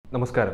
നമസ്കാരം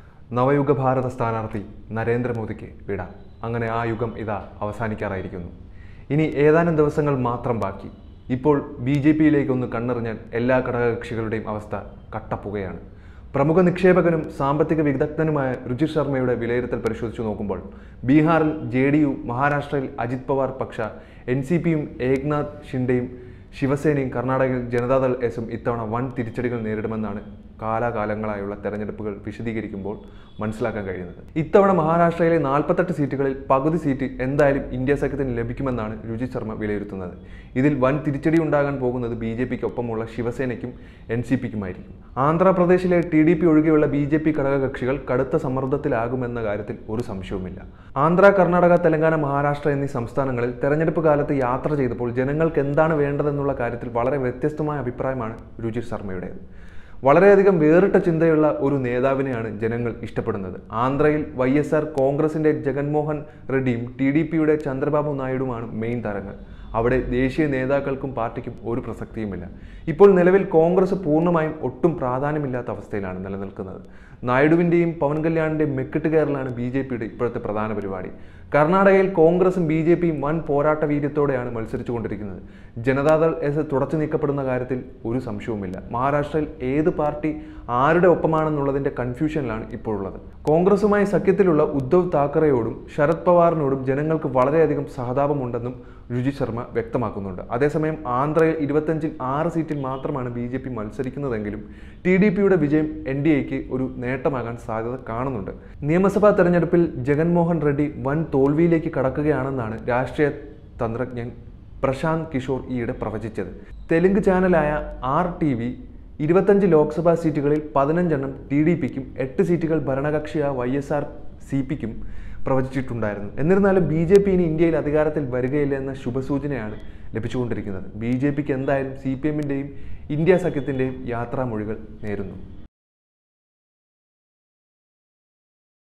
നവയുഗ ഭാരത സ്ഥാനാർത്ഥി നരേന്ദ്രമോദിക്ക് വിട അങ്ങനെ ആ യുഗം ഇതാ അവസാനിക്കാറായിരിക്കുന്നു ഇനി ഏതാനും ദിവസങ്ങൾ മാത്രം ബാക്കി ഇപ്പോൾ ബി ജെ പിയിലേക്കൊന്ന് കണ്ണെറിഞ്ഞാൽ എല്ലാ ഘടകകക്ഷികളുടെയും അവസ്ഥ കട്ടപ്പുകയാണ് പ്രമുഖ നിക്ഷേപകനും സാമ്പത്തിക വിദഗ്ധനുമായ രുചിർ ശർമ്മയുടെ വിലയിരുത്തൽ പരിശോധിച്ചു നോക്കുമ്പോൾ ബീഹാറിൽ ജെ ഡി യു മഹാരാഷ്ട്രയിൽ അജിത് പവാർ പക്ഷ എൻ സി പിയും ഏക്നാഥ് ഷിൻഡെയും ശിവസേനയും കർണാടകയിൽ ജനതാദൾ എസും ഇത്തവണ വൻ തിരിച്ചടികൾ നേരിടുമെന്നാണ് കാലാകാലങ്ങളായുള്ള തെരഞ്ഞെടുപ്പുകൾ വിശദീകരിക്കുമ്പോൾ മനസ്സിലാക്കാൻ കഴിയുന്നത് ഇത്തവണ മഹാരാഷ്ട്രയിലെ നാൽപ്പത്തെട്ട് സീറ്റുകളിൽ പകുതി സീറ്റ് എന്തായാലും ഇന്ത്യ സഖ്യത്തിന് ലഭിക്കുമെന്നാണ് രുചി ശർമ്മ വിലയിരുത്തുന്നത് ഇതിൽ വൻ തിരിച്ചടി ഉണ്ടാകാൻ പോകുന്നത് ബി ജെ പിക്ക് ഒപ്പമുള്ള ശിവസേനയ്ക്കും എൻ സി പിക്കുമായിരിക്കും ആന്ധ്രാപ്രദേശിലെ ടി ഡി പി ഒഴികെയുള്ള ബി ജെ പി ഘടകകക്ഷികൾ കടുത്ത സമ്മർദ്ദത്തിലാകുമെന്ന കാര്യത്തിൽ ഒരു സംശയവുമില്ല ആന്ധ്ര കർണാടക തെലങ്കാന മഹാരാഷ്ട്ര എന്നീ സംസ്ഥാനങ്ങളിൽ തെരഞ്ഞെടുപ്പ് കാലത്ത് യാത്ര ചെയ്തപ്പോൾ ജനങ്ങൾക്ക് എന്താണ് വേണ്ടതെന്നുള്ള കാര്യത്തിൽ വളരെ വ്യത്യസ്തമായ അഭിപ്രായമാണ് രുചി ശർമ്മയുടേത് വളരെയധികം വേറിട്ട ചിന്തയുള്ള ഒരു നേതാവിനെയാണ് ജനങ്ങൾ ഇഷ്ടപ്പെടുന്നത് ആന്ധ്രയിൽ വൈ എസ് ആർ കോൺഗ്രസിന്റെ ജഗൻമോഹൻ റെഡ്ഡിയും ടി ഡി പിയുടെ ചന്ദ്രബാബു നായിഡുമാണ് മെയിൻ താരങ്ങൾ അവിടെ ദേശീയ നേതാക്കൾക്കും പാർട്ടിക്കും ഒരു പ്രസക്തിയുമില്ല ഇപ്പോൾ നിലവിൽ കോൺഗ്രസ് പൂർണ്ണമായും ഒട്ടും പ്രാധാന്യമില്ലാത്ത അവസ്ഥയിലാണ് നിലനിൽക്കുന്നത് നായിഡുവിൻ്റെയും പവൻ കല്യാണിൻ്റെയും മെക്കിട്ട് കയറലാണ് ബി ജെ പിയുടെ ഇപ്പോഴത്തെ പ്രധാന പരിപാടി കർണാടകയിൽ കോൺഗ്രസും ബി ജെ പിയും വൻ പോരാട്ട വീര്യത്തോടെയാണ് മത്സരിച്ചുകൊണ്ടിരിക്കുന്നത് ജനതാദൾ എസ് തുടച്ചു നീക്കപ്പെടുന്ന കാര്യത്തിൽ ഒരു സംശയവുമില്ല മഹാരാഷ്ട്രയിൽ ഏത് പാർട്ടി ആരുടെ ഒപ്പമാണെന്നുള്ളതിന്റെ കൺഫ്യൂഷനിലാണ് ഇപ്പോഴുള്ളത് കോൺഗ്രസുമായി സഖ്യത്തിലുള്ള ഉദ്ധവ് താക്കറെയോടും ശരത് പവാറിനോടും ജനങ്ങൾക്ക് വളരെയധികം സഹതാപമുണ്ടെന്നും രുചി ശർമ്മ വ്യക്തമാക്കുന്നുണ്ട് അതേസമയം ആന്ധ്രയിൽ ഇരുപത്തഞ്ചിൽ ആറ് സീറ്റിൽ മാത്രമാണ് ബി ജെ പി മത്സരിക്കുന്നതെങ്കിലും ടി ഡി പിയുടെ വിജയം എൻ ഡി എക്ക് ഒരു നേട്ടമാകാൻ സാധ്യത കാണുന്നുണ്ട് നിയമസഭാ തെരഞ്ഞെടുപ്പിൽ ജഗൻമോഹൻ റെഡ്ഡി വൻ തോൽവിയിലേക്ക് കടക്കുകയാണെന്നാണ് രാഷ്ട്രീയ തന്ത്രജ്ഞൻ പ്രശാന്ത് കിഷോർ ഈയിടെ പ്രവചിച്ചത് തെലുങ്ക് ചാനലായ ആർ ടി വി ഇരുപത്തഞ്ച് ലോക്സഭാ സീറ്റുകളിൽ പതിനഞ്ചെണ്ണം ടി ഡി പിക്കും എട്ട് സീറ്റുകൾ ഭരണകക്ഷിയായ വൈ എസ് ആർ സി പിക്കും പ്രവചിച്ചിട്ടുണ്ടായിരുന്നു എന്നിരുന്നാലും ബി ജെ പി ഇനി ഇന്ത്യയിൽ അധികാരത്തിൽ വരികയില്ല എന്ന ശുഭസൂചനയാണ് ലഭിച്ചുകൊണ്ടിരിക്കുന്നത് ബി ജെ പിക്ക് എന്തായാലും സി പി എമ്മിൻ്റെയും ഇന്ത്യ സഖ്യത്തിൻ്റെയും യാത്രാമൊഴികൾ നേരുന്നു